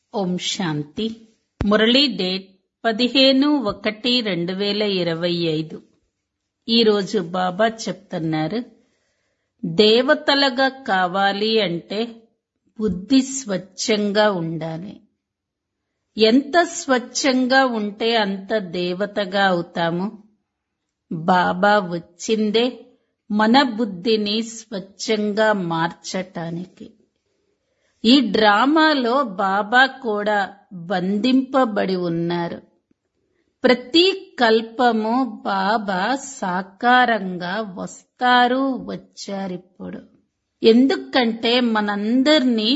ఓం శాంతి Murali date పదిహేను ఒకటి రెండు వేల ఇరవై ఐదు ఈరోజు బాబా చెప్తున్నారు దేవతలుగా కావాలి అంటే బుద్ధి స్వచ్ఛంగా ఉండాలి ఎంత స్వచ్ఛంగా ఉంటే అంత దేవతగా అవుతాము బాబా వచ్చిందే మన బుద్ధిని స్వచ్ఛంగా మార్చటానికి ఈ డ్రామాలో బాబా కూడా బంధింపబడి ఉన్నారు ప్రతి కల్పము బాబా సాకారంగా వస్తారు వచ్చారిప్పుడు ఎందుకంటే మనందరినీ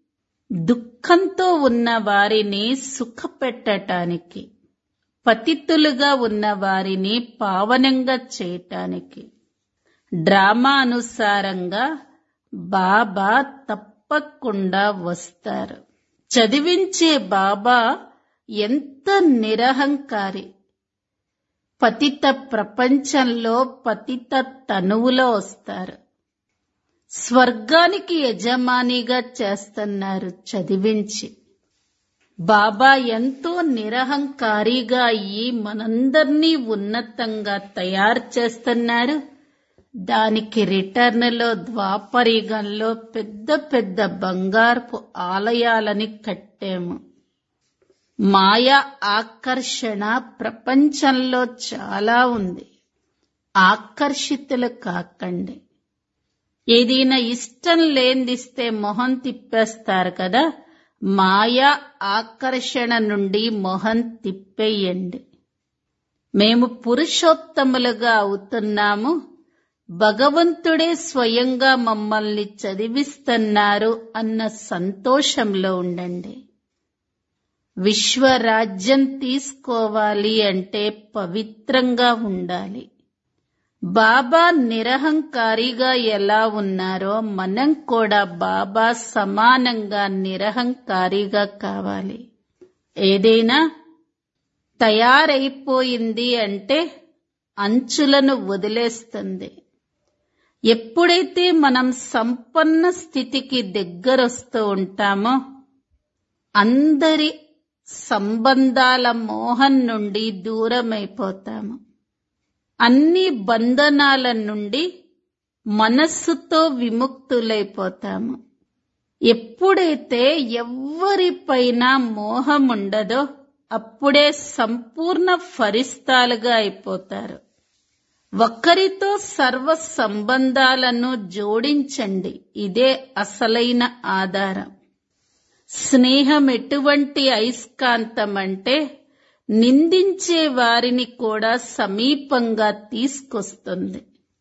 దుఃఖంతో ఉన్న వారిని సుఖపెట్టటానికి పతితులుగా ఉన్న వారిని పావనంగా చేయటానికి డ్రామా అనుసారంగా బాబా తప్పకుండా వస్తారు చదివించే బాబా ఎంత నిరహంకారి పతిత ప్రపంచంలో పతిత తనువులో వస్తారు స్వర్గానికి యజమానిగా చేస్తున్నారు చదివించి బాబా ఎంతో నిరహంకారిగా అయ్యి మనందర్నీ ఉన్నతంగా తయారు చేస్తున్నారు దానికి రిటర్న్ లో ద్వాపరిగంలో పెద్ద పెద్ద బంగారపు ఆలయాలని కట్టాము మాయ ఆకర్షణ ప్రపంచంలో చాలా ఉంది ఆకర్షితులు కాకండి ఏదైనా ఇష్టం లేనిదిస్తే మొహం తిప్పేస్తారు కదా మాయా ఆకర్షణ నుండి మొహం తిప్పేయండి మేము పురుషోత్తములుగా అవుతున్నాము భగవంతుడే స్వయంగా మమ్మల్ని చదివిస్తున్నారు అన్న సంతోషంలో ఉండండి విశ్వరాజ్యం తీసుకోవాలి అంటే పవిత్రంగా ఉండాలి బాబా నిరహంకారిగా ఎలా ఉన్నారో మనం కూడా బాబా సమానంగా నిరహంకారిగా కావాలి ఏదైనా తయారైపోయింది అంటే అంచులను వదిలేస్తుంది ఎప్పుడైతే మనం సంపన్న స్థితికి దగ్గరొస్తూ ఉంటామో అందరి సంబంధాల మోహం నుండి దూరమైపోతాము అన్ని బంధనాల నుండి మనస్సుతో విముక్తులైపోతాము ఎప్పుడైతే ఎవ్వరిపైన మోహం ఉండదో అప్పుడే సంపూర్ణ ఫరిస్తాలుగా అయిపోతారు ఒక్కరితో సర్వ సంబంధాలను జోడించండి ఇదే అసలైన ఆధారం స్నేహం ఎటువంటి అయస్కాంతం అంటే నిందించే వారిని కూడా సమీపంగా తీసుకొస్తుంది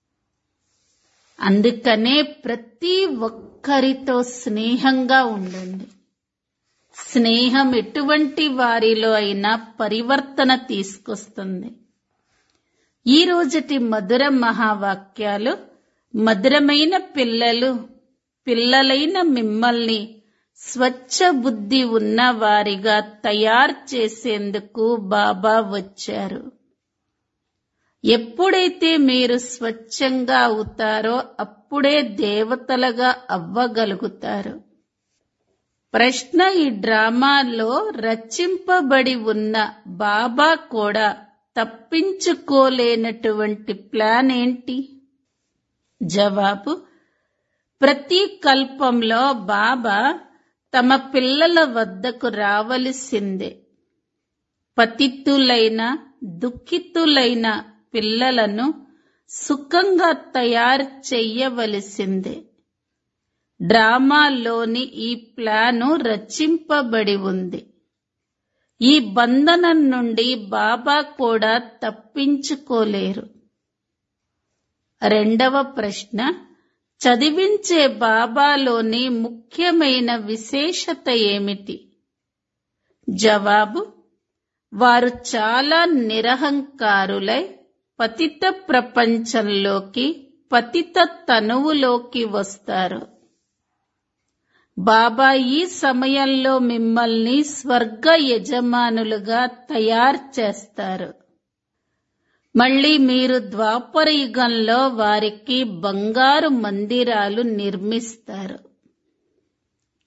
అందుకనే ప్రతి ఒక్కరితో స్నేహంగా ఉండండి స్నేహం ఎటువంటి వారిలో అయినా పరివర్తన తీసుకొస్తుంది ఈ రోజుటి మధుర మహావాక్యాలు మధురమైన పిల్లలు పిల్లలైన మిమ్మల్ని స్వచ్ఛ బుద్ధి ఉన్న వారిగా తయారు చేసేందుకు బాబా వచ్చారు ఎప్పుడైతే మీరు స్వచ్ఛంగా అవుతారో అప్పుడే దేవతలుగా అవ్వగలుగుతారు ప్రశ్న ఈ డ్రామాలో రచింపబడి ఉన్న బాబా కూడా తప్పించుకోలేనటువంటి ప్లాన్ ఏంటి జవాబు ప్రతి కల్పంలో బాబా తమ పిల్లల వద్దకు రావలసిందే పతితులైన దుఃఖితులైన పిల్లలను సుఖంగా తయారు చెయ్యవలసిందే డ్రామాలోని ఈ ప్లాను రచింపబడి ఉంది ఈ బంధనం నుండి బాబా కూడా తప్పించుకోలేరు రెండవ ప్రశ్న చదివించే బాబాలోని ముఖ్యమైన విశేషత ఏమిటి జవాబు వారు చాలా నిరహంకారులై పతిత ప్రపంచంలోకి పతిత తనువులోకి వస్తారు బాబా ఈ సమయంలో మిమ్మల్ని స్వర్గ యజమానులుగా తయారు చేస్తారు మళ్ళీ మీరు ద్వాపర యుగంలో వారికి బంగారు మందిరాలు నిర్మిస్తారు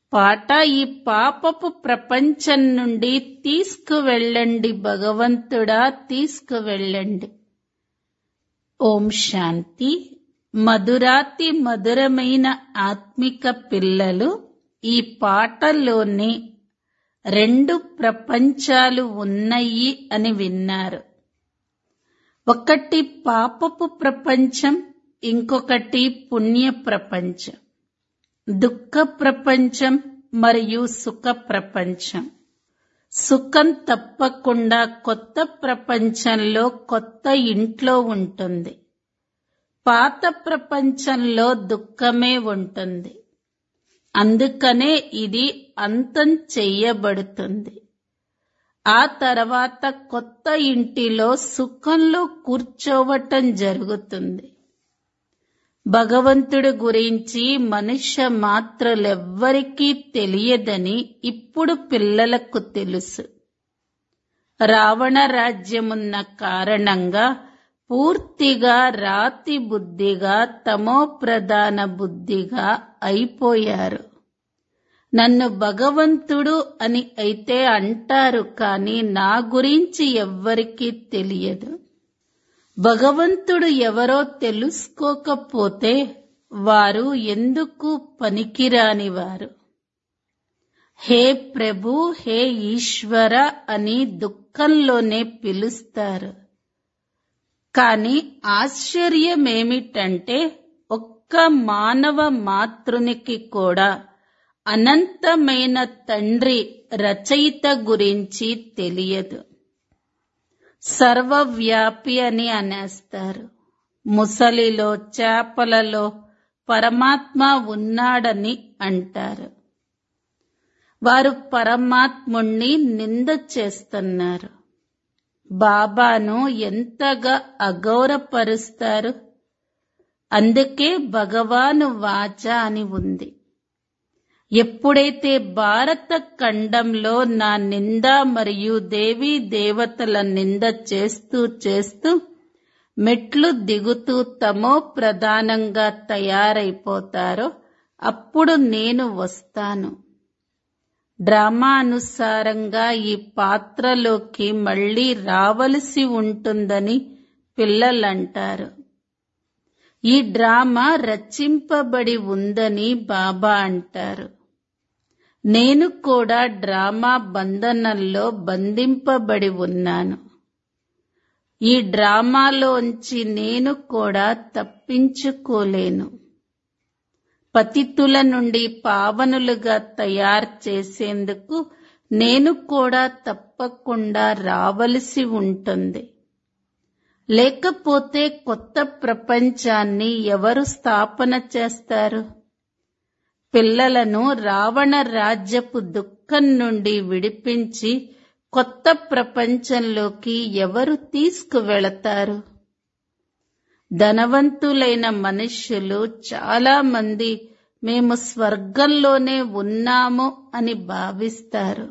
పాట ఈ పాపపు ప్రపంచం నుండి తీసుకువెళ్ళండి భగవంతుడా తీసుకువెళ్ళండి ఓం శాంతి మధురాతి మధురమైన ఆత్మిక పిల్లలు ఈ పాటలోనే రెండు ప్రపంచాలు ఉన్నాయి అని విన్నారు ఒకటి పాపపు ప్రపంచం ఇంకొకటి పుణ్య ప్రపంచం దుఃఖ ప్రపంచం మరియు సుఖ ప్రపంచం సుఖం తప్పకుండా కొత్త ప్రపంచంలో కొత్త ఇంట్లో ఉంటుంది పాత ప్రపంచంలో దుఃఖమే ఉంటుంది అందుకనే ఇది అంతం చెయ్యబడుతుంది ఆ తర్వాత కొత్త ఇంటిలో సుఖంలో కూర్చోవటం జరుగుతుంది భగవంతుడి గురించి మనుష్య మాత్రులెవ్వరికీ తెలియదని ఇప్పుడు పిల్లలకు తెలుసు రావణ రాజ్యమున్న కారణంగా పూర్తిగా రాతి బుద్ధిగా తమో ప్రధాన బుద్ధిగా అయిపోయారు నన్ను భగవంతుడు అని అయితే అంటారు కానీ నా గురించి ఎవ్వరికీ తెలియదు భగవంతుడు ఎవరో తెలుసుకోకపోతే వారు ఎందుకు పనికిరాని వారు హే ప్రభు హే ఈశ్వర అని దుఃఖంలోనే పిలుస్తారు కాని ఆశ్చర్యమేమిటంటే ఒక్క మానవ మాతృనికి కూడా అనంతమైన తండ్రి రచయిత గురించి తెలియదు సర్వవ్యాపి అని అనేస్తారు ముసలిలో చేపలలో పరమాత్మ ఉన్నాడని అంటారు వారు పరమాత్ముణ్ణి నింద చేస్తున్నారు బాబాను ఎంతగా అగౌరపరుస్తారు అందుకే భగవాను వాచ అని ఉంది ఎప్పుడైతే భారత ఖండంలో నా నింద మరియు దేవీ దేవతల నింద చేస్తూ చేస్తూ మెట్లు దిగుతూ తమో ప్రధానంగా తయారైపోతారో అప్పుడు నేను వస్తాను డ్రామా అనుసారంగా ఈ పాత్రలోకి మళ్ళీ రావలసి ఉంటుందని పిల్లలంటారు ఈ డ్రామా రచింపబడి ఉందని బాబా అంటారు నేను కూడా డ్రామా బంధనంలో బంధింపబడి ఉన్నాను ఈ డ్రామాలోంచి నేను కూడా తప్పించుకోలేను పతితుల నుండి పావనులుగా తయారు చేసేందుకు నేను కూడా తప్పకుండా రావలసి ఉంటుంది లేకపోతే కొత్త ప్రపంచాన్ని ఎవరు స్థాపన చేస్తారు పిల్లలను రావణ రాజ్యపు దుఃఖం నుండి విడిపించి కొత్త ప్రపంచంలోకి ఎవరు తీసుకువెళతారు ధనవంతులైన మనుష్యులు చాలా మంది మేము స్వర్గంలోనే ఉన్నాము అని భావిస్తారు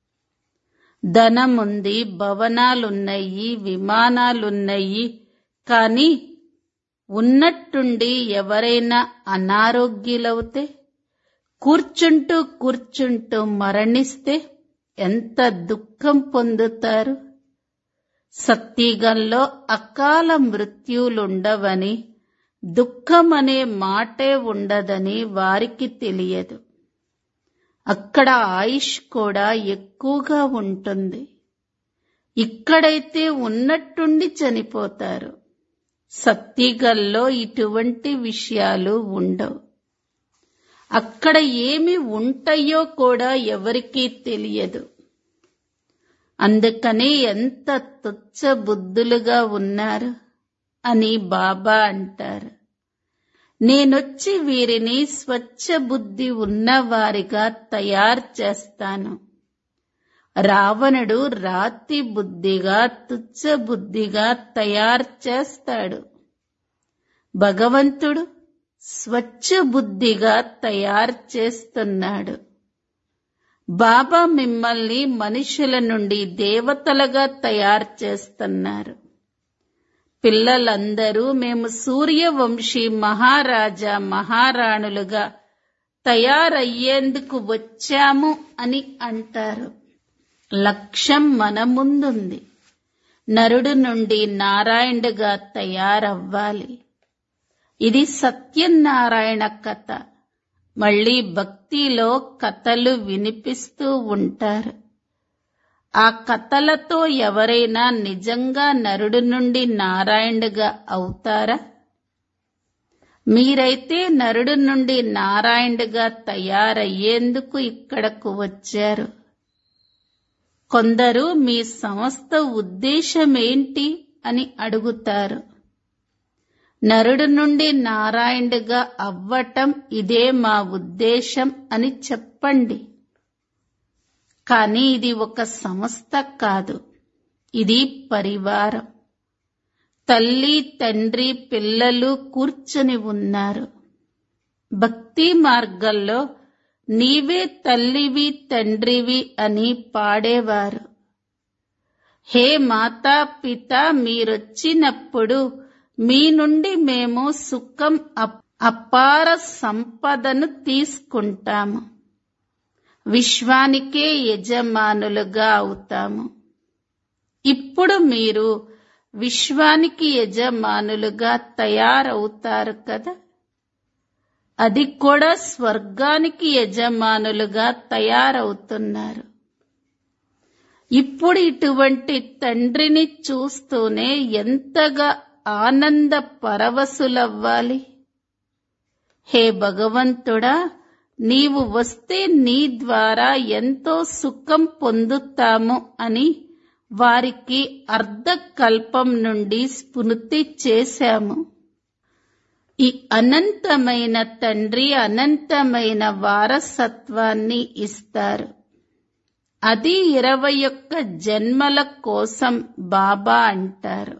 ధనముంది భవనాలున్నాయి విమానాలున్నాయి కానీ ఉన్నట్టుండి ఎవరైనా అనారోగ్యులవుతే కూర్చుంటూ కూర్చుంటూ మరణిస్తే ఎంత దుఃఖం పొందుతారు సత్యగంలో అకాల మృత్యులుండవని దుఃఖం అనే మాటే ఉండదని వారికి తెలియదు అక్కడ ఆయుష్ కూడా ఎక్కువగా ఉంటుంది ఇక్కడైతే ఉన్నట్టుండి చనిపోతారు సత్తిగల్లో ఇటువంటి విషయాలు ఉండవు అక్కడ ఏమి ఉంటాయో కూడా ఎవరికీ తెలియదు అందుకని ఎంత తుచ్చ బుద్ధులుగా ఉన్నారు అని బాబా అంటారు నేనొచ్చి వీరిని స్వచ్ఛ బుద్ధి ఉన్నవారిగా తయారు చేస్తాను రావణుడు రాతి బుద్ధిగా తుచ్చ బుద్ధిగా తయారు చేస్తాడు భగవంతుడు స్వచ్ఛ బుద్ధిగా తయారు చేస్తున్నాడు బాబా మిమ్మల్ని మనుషుల నుండి దేవతలుగా తయారు చేస్తున్నారు పిల్లలందరూ మేము సూర్యవంశీ మహారాజా మహారాణులుగా తయారయ్యేందుకు వచ్చాము అని అంటారు లక్ష్యం మన ముందుంది నరుడు నుండి నారాయణుడుగా తయారవ్వాలి ఇది సత్యనారాయణ కథ మళ్ళీ భక్తిలో కథలు వినిపిస్తూ ఉంటారు ఆ కథలతో ఎవరైనా నిజంగా నరుడు నుండి నారాయణుడుగా అవుతారా మీరైతే నరుడు నుండి నారాయణుడుగా తయారయ్యేందుకు ఇక్కడకు వచ్చారు కొందరు మీ సమస్త ఉద్దేశమేంటి అని అడుగుతారు నరుడు నుండి నారాయణుడుగా అవ్వటం ఇదే మా ఉద్దేశం అని చెప్పండి కానీ ఇది ఒక సంస్థ కాదు ఇది పరివారం తల్లి తండ్రి పిల్లలు కూర్చొని ఉన్నారు భక్తి మార్గంలో నీవే తల్లివి తండ్రివి అని పాడేవారు హే మాతా పిత మీరొచ్చినప్పుడు మీ నుండి మేము సుఖం అప్- అపార సంపదను తీసుకుంటాము విశ్వానికే యజమానులుగా అవుతాము ఇప్పుడు మీరు విశ్వానికి యజమానులుగా తయారవుతారు కదా అది కూడా స్వర్గానికి యజమానులుగా తయారవుతున్నారు ఇప్పుడు ఇటువంటి తండ్రిని చూస్తూనే ఎంతగా ఆనంద పరవశులవ్వాలి హే భగవంతుడా నీవు వస్తే నీ ద్వారా ఎంతో సుఖం పొందుతాము అని వారికి అర్ధకల్పం నుండి స్మృతి చేశాము ఈ అనంతమైన తండ్రి అనంతమైన వారసత్వాన్ని ఇస్తారు అది ఇరవై ఒక్క జన్మల కోసం బాబా అంటారు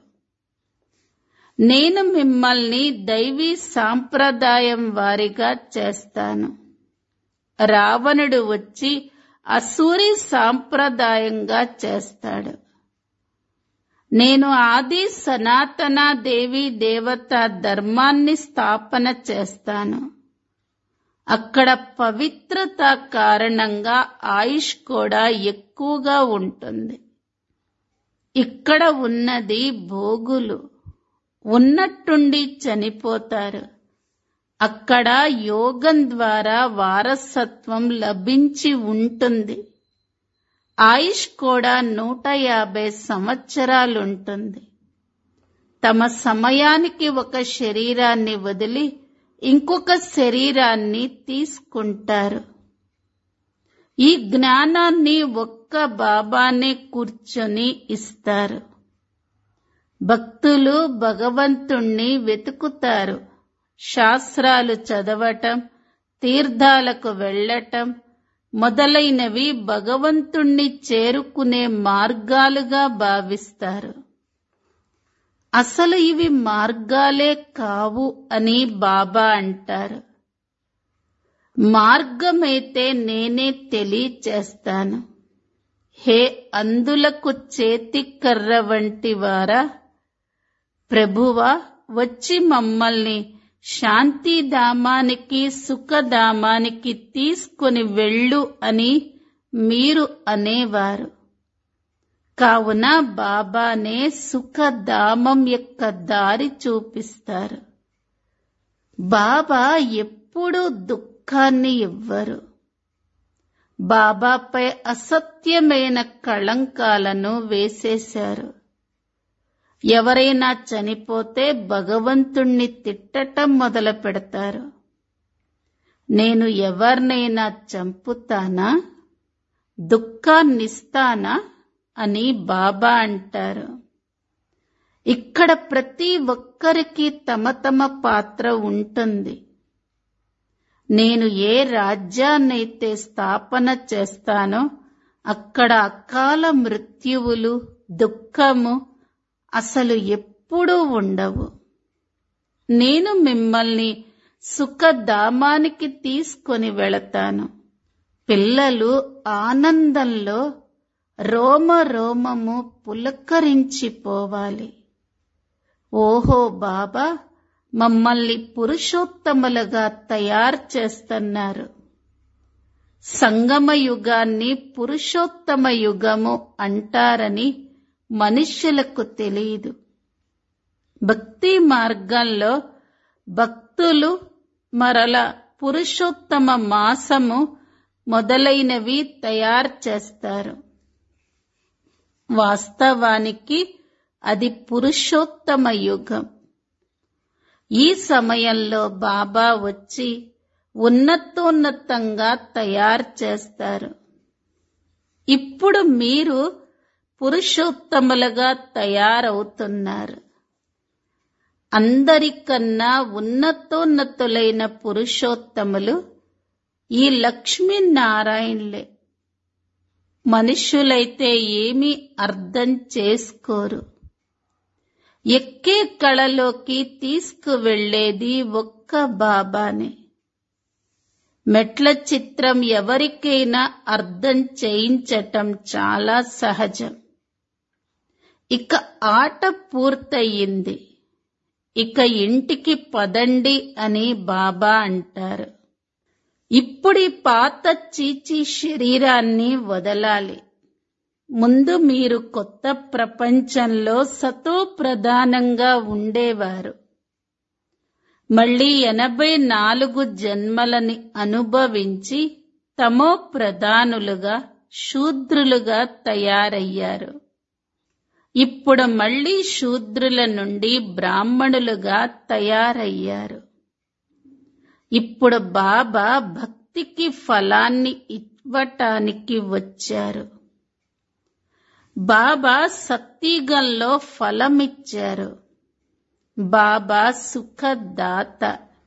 నేను మిమ్మల్ని దైవీ సాంప్రదాయం వారిగా చేస్తాను రావణుడు వచ్చి అసూరి సాంప్రదాయంగా చేస్తాడు నేను ఆది సనాతన దేవి దేవత ధర్మాన్ని స్థాపన చేస్తాను అక్కడ పవిత్రత కారణంగా ఆయుష్ కూడా ఎక్కువగా ఉంటుంది ఇక్కడ ఉన్నది భోగులు ఉన్నట్టుండి చనిపోతారు అక్కడ యోగం ద్వారా వారసత్వం లభించి ఉంటుంది ఆయుష్ కూడా నూట యాభై సంవత్సరాలుంటుంది తమ సమయానికి ఒక శరీరాన్ని వదిలి ఇంకొక శరీరాన్ని తీసుకుంటారు ఈ జ్ఞానాన్ని ఒక్క బాబానే కూర్చొని ఇస్తారు భక్తులు భగవంతుణ్ణి వెతుకుతారు శాస్త్రాలు చదవటం తీర్థాలకు వెళ్ళటం మొదలైనవి భగవంతుణ్ణి చేరుకునే మార్గాలుగా భావిస్తారు అసలు ఇవి మార్గాలే కావు అని బాబా అంటారు మార్గమైతే నేనే తెలియచేస్తాను హే అందులకు చేతికర్ర వంటి వారా ప్రభువా వచ్చి మమ్మల్ని శాంతిధామానికి సుఖధామానికి తీసుకొని వెళ్ళు అని మీరు అనేవారు కావున బాబానే సుఖధామం యొక్క దారి చూపిస్తారు బాబా ఎప్పుడూ దుఃఖాన్ని ఇవ్వరు బాబాపై అసత్యమైన కళంకాలను వేసేశారు ఎవరైనా చనిపోతే భగవంతుణ్ణి తిట్టటం మొదలు పెడతారు నేను ఎవరినైనా చంపుతానా దుఃఖాన్నిస్తానా అని బాబా అంటారు ఇక్కడ ప్రతి ఒక్కరికి తమ తమ పాత్ర ఉంటుంది నేను ఏ రాజ్యాన్నైతే స్థాపన చేస్తానో అక్కడ అకాల మృత్యువులు దుఃఖము అసలు ఎప్పుడూ ఉండవు నేను మిమ్మల్ని సుఖధామానికి తీసుకొని వెళతాను పిల్లలు ఆనందంలో రోమ రోమము పులకరించిపోవాలి ఓహో బాబా మమ్మల్ని పురుషోత్తములుగా తయారు చేస్తున్నారు సంగమ యుగాన్ని పురుషోత్తమ యుగము అంటారని మనుష్యులకు తెలియదు భక్తి మార్గంలో భక్తులు మరల పురుషోత్తమ మాసము మొదలైనవి తయారు చేస్తారు వాస్తవానికి అది పురుషోత్తమ యుగం ఈ సమయంలో బాబా వచ్చి ఉన్నతోన్నతంగా తయారు చేస్తారు ఇప్పుడు మీరు పురుషోత్తములుగా తయారవుతున్నారు అందరికన్నా ఉన్నతోన్నతులైన పురుషోత్తములు ఈ లక్ష్మీనారాయణలే మనుష్యులైతే ఏమీ అర్థం చేసుకోరు ఎక్కే కళలోకి తీసుకువెళ్లేది ఒక్క బాబానే మెట్ల చిత్రం ఎవరికైనా అర్థం చేయించటం చాలా సహజం ఇక ఆట పూర్తయింది ఇక ఇంటికి పదండి అని బాబా అంటారు ఇప్పుడు ఈ పాత చీచి శరీరాన్ని వదలాలి ముందు మీరు కొత్త ప్రపంచంలో సతో ప్రధానంగా ఉండేవారు మళ్ళీ ఎనభై నాలుగు జన్మలని అనుభవించి తమో ప్రధానులుగా శూద్రులుగా తయారయ్యారు ఇప్పుడు మళ్ళీ శూద్రుల నుండి బ్రాహ్మణులుగా తయారయ్యారు ఇప్పుడు బాబా భక్తికి ఫలాన్ని ఇవ్వటానికి వచ్చారు బాబా సత్తిగంలో ఫలమిచ్చారు బాబా సుఖదాత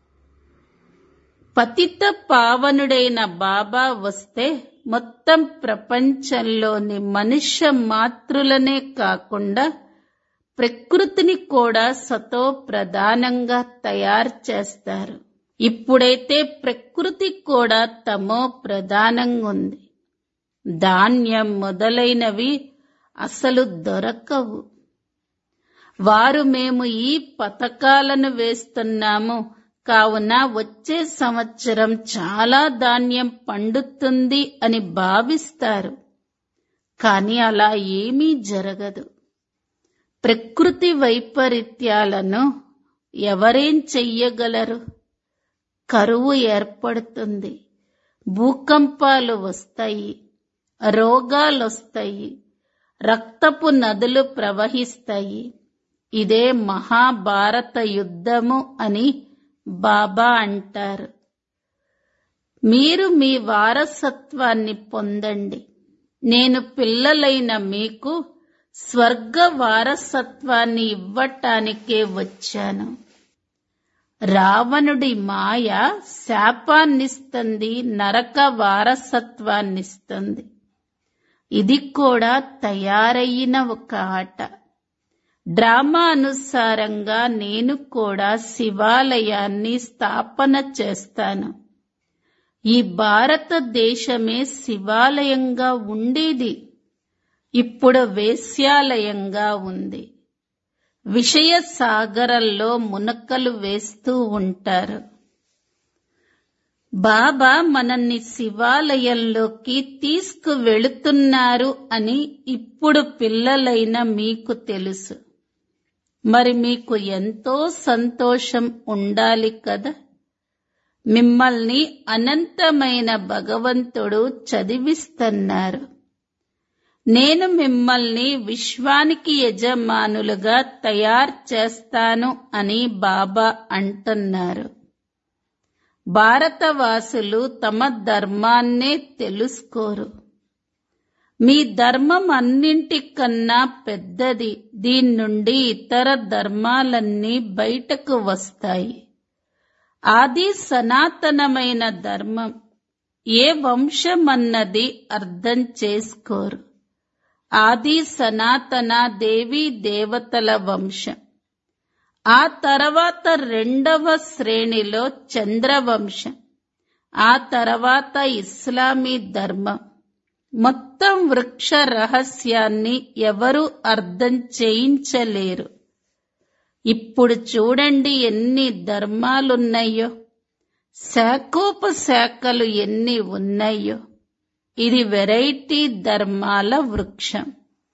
పతిత పావనుడైన బాబా వస్తే మొత్తం ప్రపంచంలోని మనుష్య మాతృలనే కాకుండా ప్రకృతిని కూడా సతో ప్రధానంగా తయారు చేస్తారు ఇప్పుడైతే ప్రకృతి కూడా తమో ప్రధానంగా ఉంది ధాన్యం మొదలైనవి అసలు దొరకవు వారు మేము ఈ పథకాలను వేస్తున్నాము కావున వచ్చే సంవత్సరం చాలా ధాన్యం పండుతుంది అని భావిస్తారు కానీ అలా ఏమీ జరగదు ప్రకృతి వైపరీత్యాలను ఎవరేం చెయ్యగలరు కరువు ఏర్పడుతుంది భూకంపాలు వస్తాయి రోగాలొస్తాయి రక్తపు నదులు ప్రవహిస్తాయి ఇదే మహాభారత యుద్ధము అని బాబా అంటారు మీరు మీ వారసత్వాన్ని పొందండి నేను పిల్లలైన మీకు స్వర్గ వారసత్వాన్ని ఇవ్వటానికే వచ్చాను రావణుడి మాయ శాపాన్నిస్తుంది నరక వారసత్వాన్నిస్తుంది ఇది కూడా తయారయ్యిన ఒక ఆట డ్రామా అనుసారంగా నేను కూడా శివాలయాన్ని స్థాపన చేస్తాను ఈ భారతదేశమే శివాలయంగా ఉండేది ఇప్పుడు వేశ్యాలయంగా ఉంది విషయ సాగరంలో మునక్కలు వేస్తూ ఉంటారు బాబా మనల్ని శివాలయంలోకి తీసుకువెళుతున్నారు అని ఇప్పుడు పిల్లలైన మీకు తెలుసు మరి మీకు ఎంతో సంతోషం ఉండాలి కదా మిమ్మల్ని అనంతమైన భగవంతుడు చదివిస్తున్నారు నేను మిమ్మల్ని విశ్వానికి యజమానులుగా తయారు చేస్తాను అని బాబా అంటున్నారు భారతవాసులు తమ ధర్మాన్నే తెలుసుకోరు మీ ధర్మం అన్నింటికన్నా పెద్దది దీని నుండి ఇతర ధర్మాలన్నీ బయటకు వస్తాయి ఆది సనాతనమైన ధర్మం ఏ వంశమన్నది అర్థం చేసుకోరు ఆది సనాతన దేవీ దేవతల వంశం ఆ తర్వాత రెండవ శ్రేణిలో చంద్రవంశం ఆ తర్వాత ఇస్లామీ ధర్మం మొత్తం వృక్ష రహస్యాన్ని ఎవరు అర్థం చేయించలేరు ఇప్పుడు చూడండి ఎన్ని ధర్మాలున్నాయో శాఖోపశాఖలు ఎన్ని ఉన్నాయో ఇది వెరైటీ ధర్మాల వృక్షం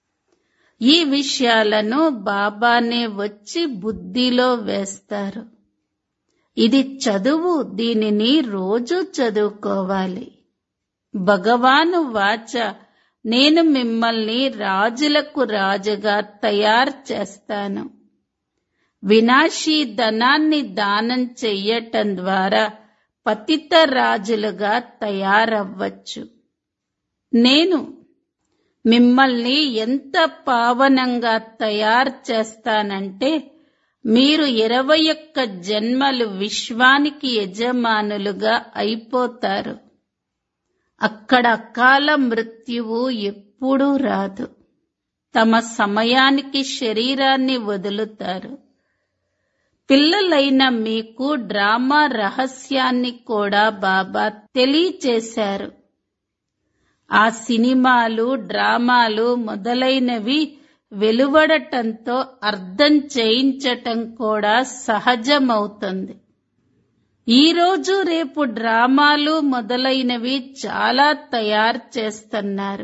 ఈ విషయాలను బాబానే వచ్చి బుద్ధిలో వేస్తారు ఇది చదువు దీనిని రోజు చదువుకోవాలి భగవాను వాచ నేను మిమ్మల్ని రాజులకు రాజుగా తయారు చేస్తాను వినాశీ ధనాన్ని దానం చెయ్యటం ద్వారా పతిత రాజులుగా తయారవ్వచ్చు నేను మిమ్మల్ని ఎంత పావనంగా తయారు చేస్తానంటే మీరు ఇరవై ఒక్క జన్మలు విశ్వానికి యజమానులుగా అయిపోతారు అక్కడ అకాల మృత్యువు ఎప్పుడూ రాదు తమ సమయానికి శరీరాన్ని వదులుతారు పిల్లలైన మీకు డ్రామా రహస్యాన్ని కూడా బాబా తెలియచేశారు ఆ సినిమాలు డ్రామాలు మొదలైనవి వెలువడటంతో అర్థం చేయించటం కూడా సహజమవుతుంది ఈ రోజు రేపు డ్రామాలు మొదలైనవి చాలా తయారు చేస్తున్నారు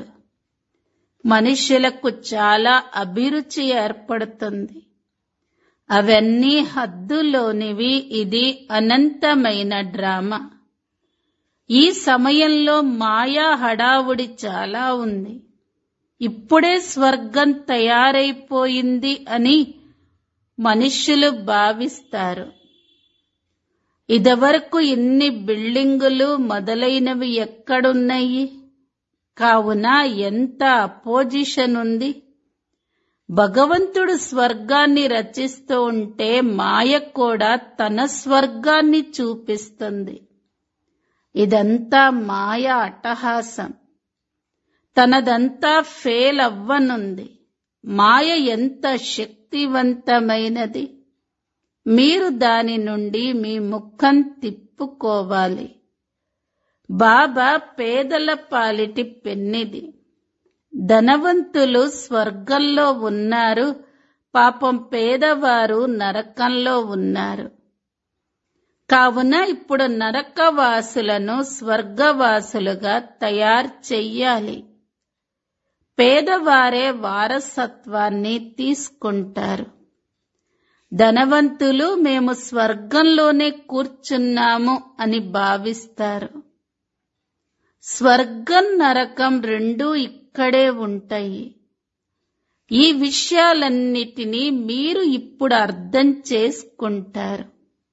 మనుషులకు చాలా అభిరుచి ఏర్పడుతుంది అవన్నీ హద్దులోనివి ఇది అనంతమైన డ్రామా ఈ సమయంలో మాయా హడావుడి చాలా ఉంది ఇప్పుడే స్వర్గం తయారైపోయింది అని మనుష్యులు భావిస్తారు ఇదివరకు ఇన్ని బిల్డింగులు మొదలైనవి ఎక్కడున్నాయి కావున ఎంత అపోజిషన్ ఉంది భగవంతుడు స్వర్గాన్ని రచిస్తూ ఉంటే మాయ కూడా తన స్వర్గాన్ని చూపిస్తుంది ఇదంతా మాయ అట్టహాసం తనదంతా ఫెయిల్ అవ్వనుంది మాయ ఎంత శక్తివంతమైనది మీరు దాని నుండి మీ ముఖం తిప్పుకోవాలి బాబా పేదల పాలిటి పెన్నిది ధనవంతులు స్వర్గంలో ఉన్నారు పాపం పేదవారు నరకంలో ఉన్నారు కావున ఇప్పుడు నరకవాసులను స్వర్గవాసులుగా తయారు చెయ్యాలి పేదవారే వారసత్వాన్ని తీసుకుంటారు ధనవంతులు మేము స్వర్గంలోనే కూర్చున్నాము అని భావిస్తారు స్వర్గం నరకం రెండూ ఇక్కడే ఉంటాయి ఈ విషయాలన్నిటినీ మీరు ఇప్పుడు అర్థం చేసుకుంటారు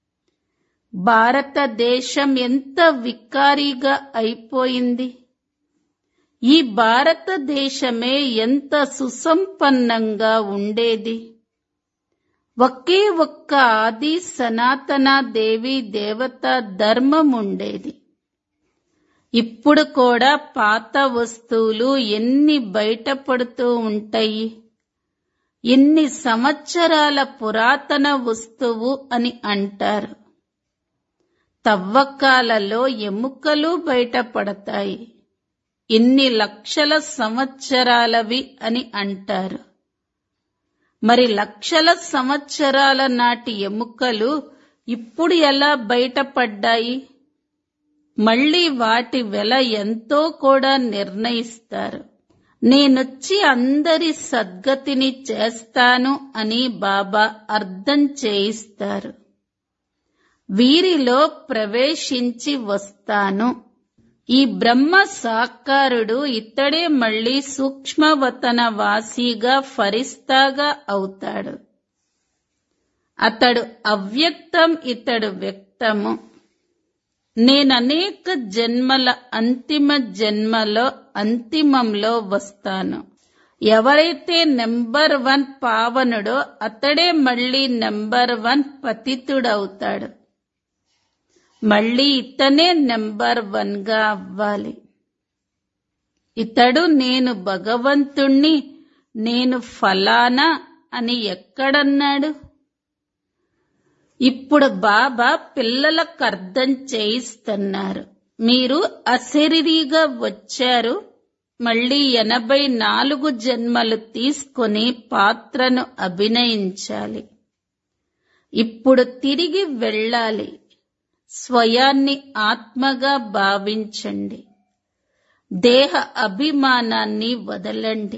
భారతదేశం ఎంత వికారీగా అయిపోయింది ఈ భారతదేశమే ఎంత సుసంపన్నంగా ఉండేది ఒకే ఒక్క ఆది సనాతన దేవి దేవత ధర్మం ఉండేది ఇప్పుడు కూడా పాత వస్తువులు ఎన్ని బయటపడుతూ ఉంటాయి ఎన్ని సంవత్సరాల పురాతన వస్తువు అని అంటారు తవ్వకాలలో ఎముకలు బయటపడతాయి ఇన్ని లక్షల సంవత్సరాలవి అని అంటారు మరి లక్షల సంవత్సరాల నాటి ఎముకలు ఇప్పుడు ఎలా బయటపడ్డాయి మళ్ళీ వాటి వెల ఎంతో కూడా నిర్ణయిస్తారు నేనొచ్చి అందరి సద్గతిని చేస్తాను అని బాబా అర్థం చేయిస్తారు వీరిలో ప్రవేశించి వస్తాను ఈ బ్రహ్మ సాకారుడు ఇతడే మళ్ళీ సూక్ష్మవతన వాసిగా ఫరిస్తాగా అవుతాడు అతడు అవ్యక్తం ఇతడు వ్యక్తము నేననేక జన్మల అంతిమ జన్మలో అంతిమంలో వస్తాను ఎవరైతే నెంబర్ వన్ పావనుడో అతడే మళ్ళీ నెంబర్ వన్ పతితుడవుతాడు మళ్ళీ ఇతనే నెంబర్ వన్ గా అవ్వాలి ఇతడు నేను భగవంతుణ్ణి నేను ఫలానా అని ఎక్కడన్నాడు ఇప్పుడు బాబా పిల్లలకు అర్థం చేయిస్తున్నారు మీరు అశరీరిగా వచ్చారు మళ్ళీ ఎనభై నాలుగు జన్మలు తీసుకొని పాత్రను అభినయించాలి ఇప్పుడు తిరిగి వెళ్ళాలి స్వయాన్ని ఆత్మగా భావించండి దేహ అభిమానాన్ని వదలండి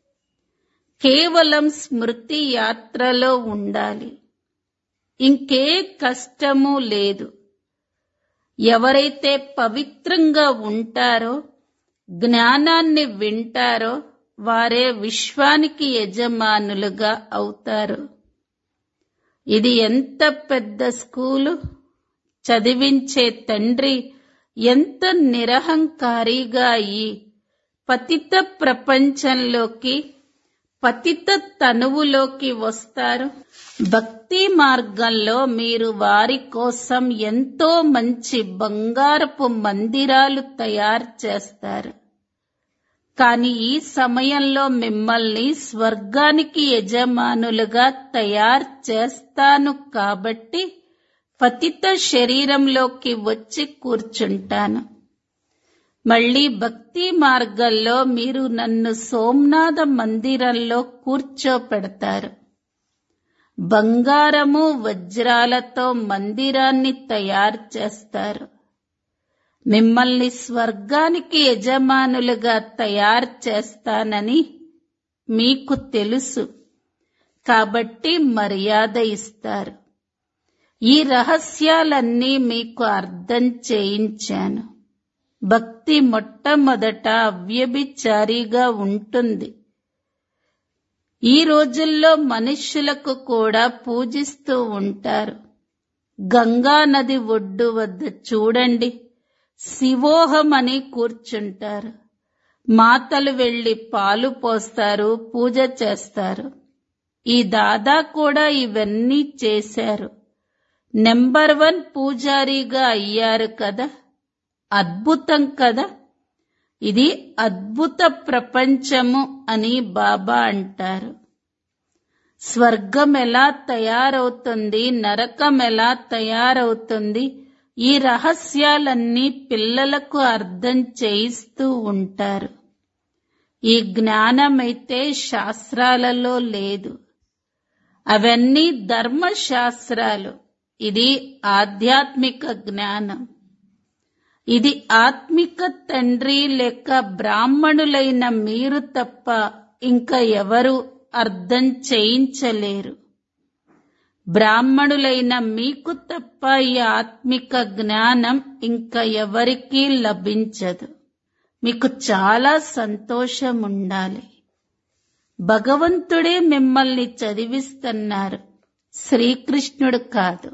కేవలం స్మృతి యాత్రలో ఉండాలి ఇంకే కష్టము లేదు ఎవరైతే పవిత్రంగా ఉంటారో జ్ఞానాన్ని వింటారో వారే విశ్వానికి యజమానులుగా అవుతారు ఇది ఎంత పెద్ద స్కూలు చదివించే తండ్రి ఎంత నిరహంకారిగా అయి పతిత ప్రపంచంలోకి పతిత తనువులోకి వస్తారు భక్తి మార్గంలో మీరు వారి కోసం ఎంతో మంచి బంగారపు మందిరాలు తయారు చేస్తారు కానీ ఈ సమయంలో మిమ్మల్ని స్వర్గానికి యజమానులుగా తయారు చేస్తాను కాబట్టి పతిత శరీరంలోకి వచ్చి కూర్చుంటాను మళ్ళీ భక్తి మార్గంలో మీరు నన్ను సోమనాథ మందిరంలో కూర్చోపెడతారు బంగారము వజ్రాలతో మందిరాన్ని తయారు చేస్తారు మిమ్మల్ని స్వర్గానికి యజమానులుగా తయారు చేస్తానని మీకు తెలుసు కాబట్టి మర్యాద ఇస్తారు ఈ రహస్యాలన్నీ మీకు అర్థం చేయించాను భక్తి మొట్టమొదట అవ్యభిచారిగా ఉంటుంది ఈ రోజుల్లో మనుష్యులకు కూడా పూజిస్తూ ఉంటారు గంగా నది ఒడ్డు వద్ద చూడండి శివోహం అని కూర్చుంటారు మాతలు వెళ్లి పాలు పోస్తారు పూజ చేస్తారు ఈ దాదా కూడా ఇవన్నీ చేశారు నెంబర్ వన్ పూజారిగా అయ్యారు కదా అద్భుతం కదా ఇది అద్భుత ప్రపంచము అని బాబా అంటారు స్వర్గం ఎలా తయారవుతుంది నరకం ఎలా తయారవుతుంది ఈ రహస్యాలన్నీ పిల్లలకు అర్థం చేయిస్తూ ఉంటారు ఈ జ్ఞానమైతే శాస్త్రాలలో లేదు అవన్నీ ధర్మశాస్త్రాలు ఇది ఆధ్యాత్మిక జ్ఞానం ఇది ఆత్మిక తండ్రి లేక బ్రాహ్మణులైన మీరు తప్ప ఇంకా ఎవరు అర్థం చేయించలేరు బ్రాహ్మణులైన మీకు తప్ప ఈ ఆత్మిక జ్ఞానం ఇంకా ఎవరికీ లభించదు మీకు చాలా సంతోషం ఉండాలి భగవంతుడే మిమ్మల్ని చదివిస్తున్నారు శ్రీకృష్ణుడు కాదు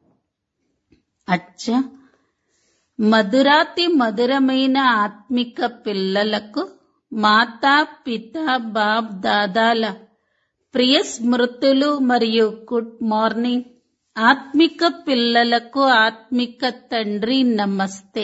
అచ్చా మధురాతి మధురమైన ఆత్మిక పిల్లలకు మాతా పిత బాబ్ దాదాల ప్రియ స్మృతులు మరియు గుడ్ మార్నింగ్ ఆత్మిక పిల్లలకు ఆత్మిక తండ్రి నమస్తే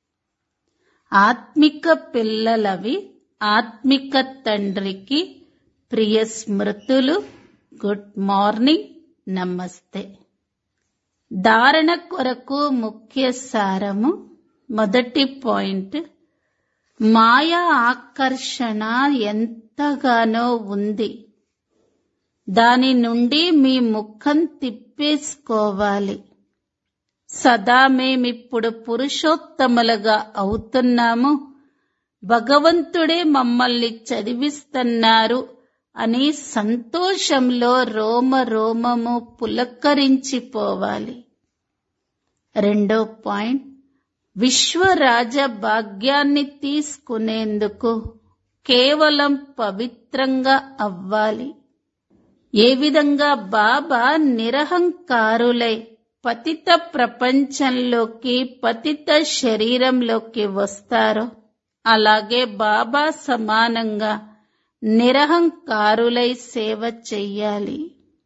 ఆత్మిక పిల్లలవి ఆత్మిక తండ్రికి ప్రియ స్మృతులు గుడ్ మార్నింగ్ నమస్తే ధారణ కొరకు ముఖ్య సారము మొదటి పాయింట్ మాయా ఆకర్షణ ఎంతగానో ఉంది దాని నుండి మీ ముఖం తిప్పేసుకోవాలి సదా మేమిప్పుడు పురుషోత్తములుగా అవుతున్నాము భగవంతుడే మమ్మల్ని చదివిస్తున్నారు అని సంతోషంలో రోమ రోమము పులక్కరించిపోవాలి రెండో పాయింట్ విశ్వరాజ భాగ్యాన్ని తీసుకునేందుకు కేవలం పవిత్రంగా అవ్వాలి ఏ విధంగా బాబా నిరహంకారులై పతిత ప్రపంచంలోకి పతిత శరీరంలోకి వస్తారో అలాగే బాబా సమానంగా నిరహంకారులై సేవ చెయ్యాలి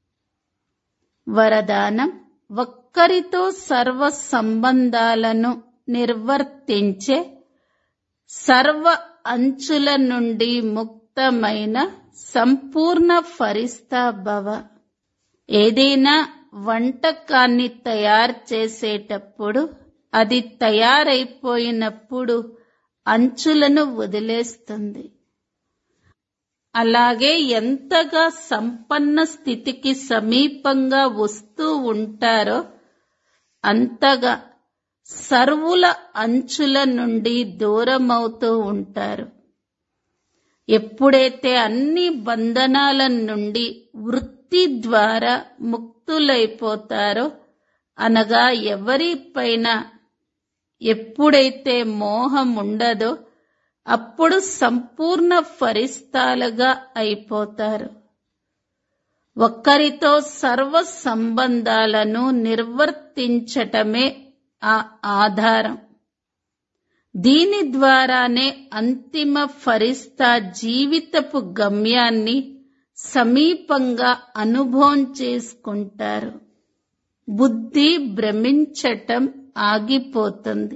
వరదానం ఒక్కరితో సర్వ సంబంధాలను నిర్వర్తించే సర్వ అంచుల నుండి ముక్తమైన సంపూర్ణ ఫరిస్తా భవ ఏదైనా వంటకాన్ని తయారు చేసేటప్పుడు అది తయారైపోయినప్పుడు అంచులను వదిలేస్తుంది అలాగే ఎంతగా సంపన్న స్థితికి సమీపంగా వస్తూ ఉంటారో అంతగా సర్వుల అంచుల నుండి దూరమవుతూ ఉంటారు ఎప్పుడైతే అన్ని బంధనాల నుండి వృత్తి ద్వారా ముక్తులైపోతారో అనగా ఎవరిపైన ఎప్పుడైతే మోహం ఉండదో అప్పుడు సంపూర్ణ ఫరిస్తాలుగా అయిపోతారు ఒక్కరితో సర్వ సంబంధాలను నిర్వర్తించటమే ఆ ఆధారం దీని ద్వారానే అంతిమ ఫరిస్తా జీవితపు గమ్యాన్ని సమీపంగా అనుభవం చేసుకుంటారు బుద్ధి భ్రమించటం ఆగిపోతుంది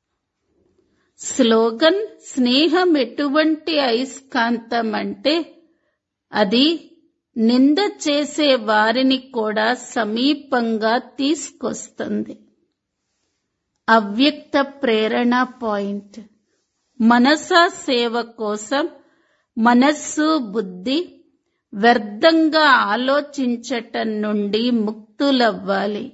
స్లోగన్ స్నేహం ఎటువంటి అయస్కాంతం అంటే అది నింద చేసే వారిని కూడా సమీపంగా తీసుకొస్తుంది అవ్యక్త ప్రేరణ పాయింట్ మనసా సేవ కోసం మనస్సు బుద్ధి వ్యర్థంగా ఆలోచించటం నుండి ముక్తులవ్వాలి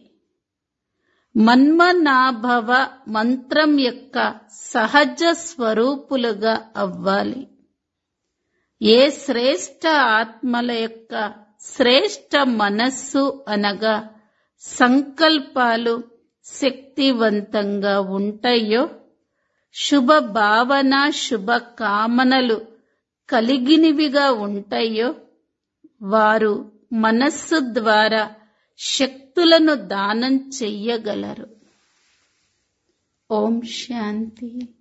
మన్మనాభవ మంత్రం యొక్క సహజ స్వరూపులుగా అవ్వాలి ఏ శ్రేష్ట ఆత్మల యొక్క శ్రేష్ట మనస్సు అనగా సంకల్పాలు శక్తివంతంగా ఉంటాయో శుభ భావన శుభ కామనలు కలిగినవిగా ఉంటాయో వారు మనస్సు ద్వారా శక్తులను దానం చెయ్యగలరు ఓం శాంతి